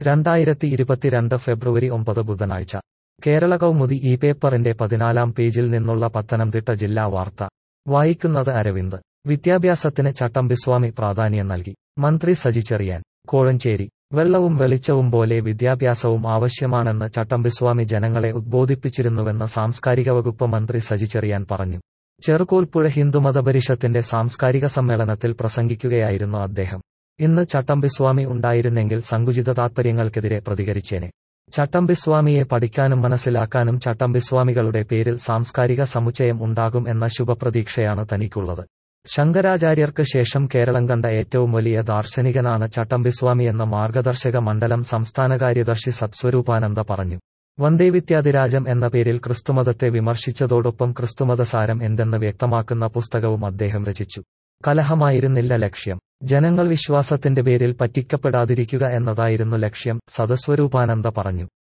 രണ്ടായിരത്തി ഇരുപത്തിരണ്ട് ഫെബ്രുവരി ഒമ്പത് ബുധനാഴ്ച കേരള കൗമുദി ഈ പേപ്പറിന്റെ പതിനാലാം പേജിൽ നിന്നുള്ള പത്തനംതിട്ട ജില്ലാ വാർത്ത വായിക്കുന്നത് അരവിന്ദ് വിദ്യാഭ്യാസത്തിന് ചട്ടമ്പിസ്വാമി പ്രാധാന്യം നൽകി മന്ത്രി സജി ചെറിയാൻ കോഴഞ്ചേരി വെള്ളവും വെളിച്ചവും പോലെ വിദ്യാഭ്യാസവും ആവശ്യമാണെന്ന് ചട്ടമ്പിസ്വാമി ജനങ്ങളെ ഉദ്ബോധിപ്പിച്ചിരുന്നുവെന്ന് സാംസ്കാരിക വകുപ്പ് മന്ത്രി സജി ചെറിയാൻ പറഞ്ഞു ചെറുകോൽപ്പുഴ ഹിന്ദുമതപരിഷത്തിന്റെ സാംസ്കാരിക സമ്മേളനത്തിൽ പ്രസംഗിക്കുകയായിരുന്നു അദ്ദേഹം ഇന്ന് ചട്ടമ്പിസ്വാമി ഉണ്ടായിരുന്നെങ്കിൽ സങ്കുചിത താത്പര്യങ്ങൾക്കെതിരെ പ്രതികരിച്ചേനെ ചട്ടമ്പിസ്വാമിയെ പഠിക്കാനും മനസ്സിലാക്കാനും ചട്ടമ്പിസ്വാമികളുടെ പേരിൽ സാംസ്കാരിക സമുച്ചയം ഉണ്ടാകും എന്ന ശുഭപ്രതീക്ഷയാണ് തനിക്കുള്ളത് ശങ്കരാചാര്യർക്ക് ശേഷം കേരളം കണ്ട ഏറ്റവും വലിയ ദാർശനികനാണ് ചട്ടമ്പിസ്വാമിയെന്ന് മാർഗദർശക മണ്ഡലം സംസ്ഥാന കാര്യദർശി സത്സ്വരൂപാനന്ദ പറഞ്ഞു വന്ദേവിദ്യാധിരാജം എന്ന പേരിൽ ക്രിസ്തുമതത്തെ വിമർശിച്ചതോടൊപ്പം ക്രിസ്തുമതസാരം എന്തെന്ന് വ്യക്തമാക്കുന്ന പുസ്തകവും അദ്ദേഹം രചിച്ചു കലഹമായിരുന്നില്ല ലക്ഷ്യം ജനങ്ങൾ വിശ്വാസത്തിന്റെ പേരിൽ പറ്റിക്കപ്പെടാതിരിക്കുക എന്നതായിരുന്നു ലക്ഷ്യം സദസ്വരൂപാനന്ദ പറഞ്ഞു